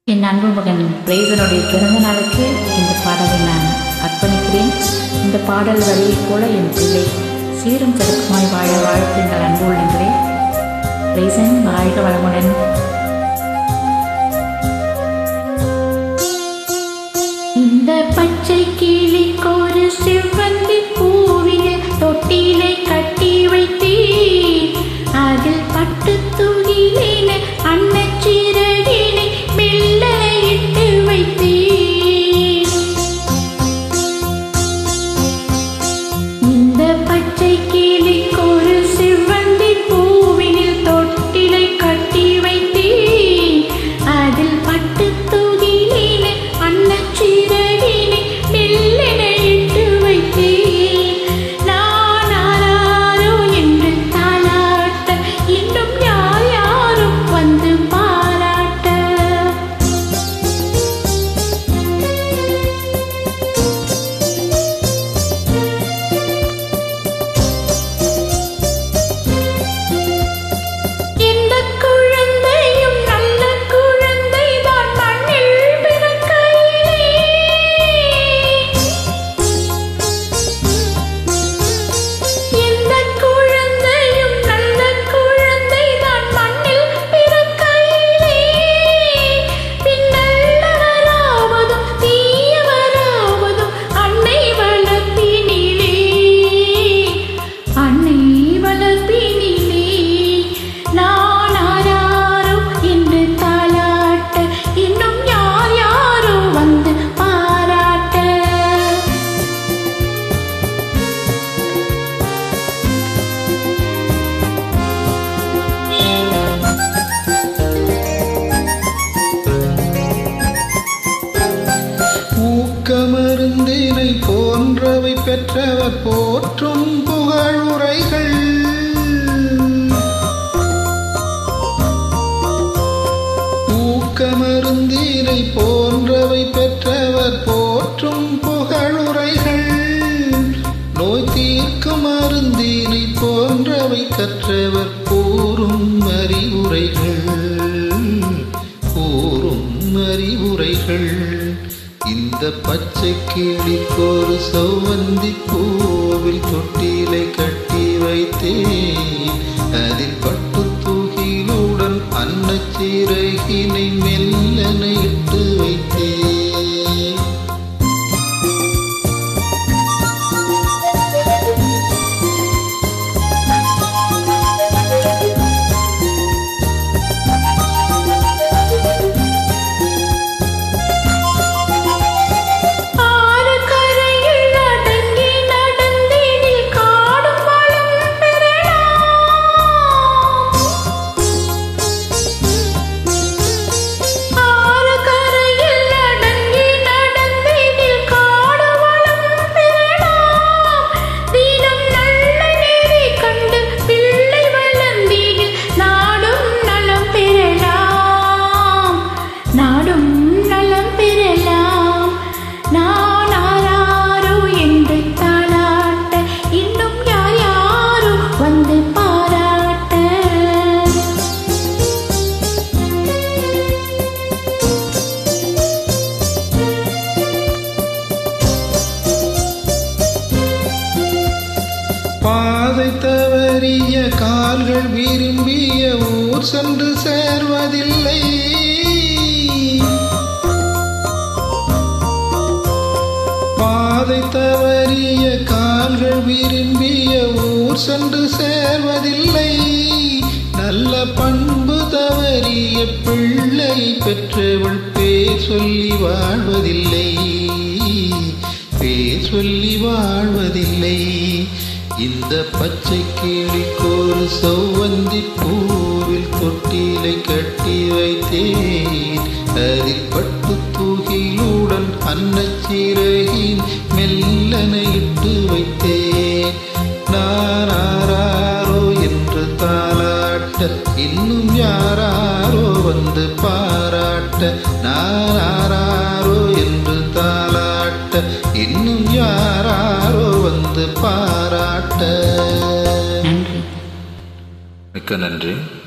என் அன்பு மகன் பிரேசனுடைய பிறந்த நாளுக்கு இந்த பாடலை நான் அர்ப்பணிக்கிறேன் இந்த பாடல் வரியைப் போல என் பிள்ளை சீரும் சிறப்புமாய் வாழ வாழ்த்துங்கள் அன்பு உள்ளங்களே பிரேசன் வாழ்க வளமுடன் இந்த பச்சை கிளிக்கொரு செவ்வந்தி பூவினில் தொட்டிலை கட்டி வைத்தேன் அதில் பட்டு துகிலின அன்னச்சிறகினை மெல்ல இட்டு வைத்தேன் இந்த பச்சை கிளிக்கொரு செவ்வந்தி பூவினில் தொட்டிலை கட்டி வைத்தேன் அதில் பட்டு துகிலின அன்னச்சிறகினை மெல்லென இட்டு வைத்தேன் நான் ஆராரோ என்று தாளாட்ட இன்னும் யார் யாரும் வந்து பாராட்ட எந்த குழந்தையும் நல்ல குழந்தைதான் மண்ணில் பிறக்கையிலே எந்த குழந்தையும் நல்ல குழந்தைதான் மண்ணில் பிறக்கையிலே பின்னல்லவராவதும் தீயவராவதும் அன்னை வளர்ப்பினிலே அன்னை வளர்ப்பினிலே நான் ஆராரோ என்று தாளாட்ட இன்னும் யார் யாரோ வந்து பாராட்ட ஊக்கமருந்தினை போன்றவை பெற்றவர் போற்றும் புகழுரைகள் ஊக்கமருந்தினை போன்றவை பெற்றவர் போற்றும் புகழுரைகள் நோய் தீர்க்கும் மருந்தினை போன்றவை கற்றவர் கூறும் அறிவுரைகள் கூறும் அறிவுரைகள் இந்த பச்சை கிளிக்கொரு செவ்வந்தி பூவில் தொட்டிலை கட்டி வைத்தேன் அதில் பட்டு தூகிலுடன் அன்னச்சிறகினை மெல்லன இட்டு வைத்தேன் ஆறு கரையில் அடங்கி நடந்திடில் காடும் வளம் பெறலாம் ஆறு கரையில் அடங்கி நடந்திடில் காடு வளம் பெறலாம் தினம் நல்ல நெறி கண்டு பிள்ளை வளர்ந்திடில் நாடும் நலம் பெறலாம் நாடும் நலம் பெறலாம் நான் ஆராரோ என்று தாளாட்ட இன்னும் யார் யாரோ வந்து பாராட்ட பாதை தவறிய கால்கள் விரும்பிய ஊர் சென்று சேர்வதில்லை பாதை தவறிய கால்கள் விரும்பிய ஊர் சென்று சேர்வதில்லை நல்ல பண்பு தவறிய பிள்ளை பெற்றவள் பேர் சொல்லி வாழ்வதில்லை பேர் சொல்லி வாழ்வதில்லை இந்த பச்சை கிளிக்கொரு செவ்வந்தி பூவில் தொட்டிலை கட்டி வைத்தேன் அதில் பட்டு தூகிலுடன் அன்னச்சிறகின் மெல்லன இட்டு வைத்தேன் நான் ஆராரோ என்று தாளாட்ட இன்னும் யாராரோ வந்து பாராட்ட நான் ஆராரோ என்று தாளாட்ட இன்னும் யாராரோ வந்து பாராட்ட நன்றி மிக்க நன்றி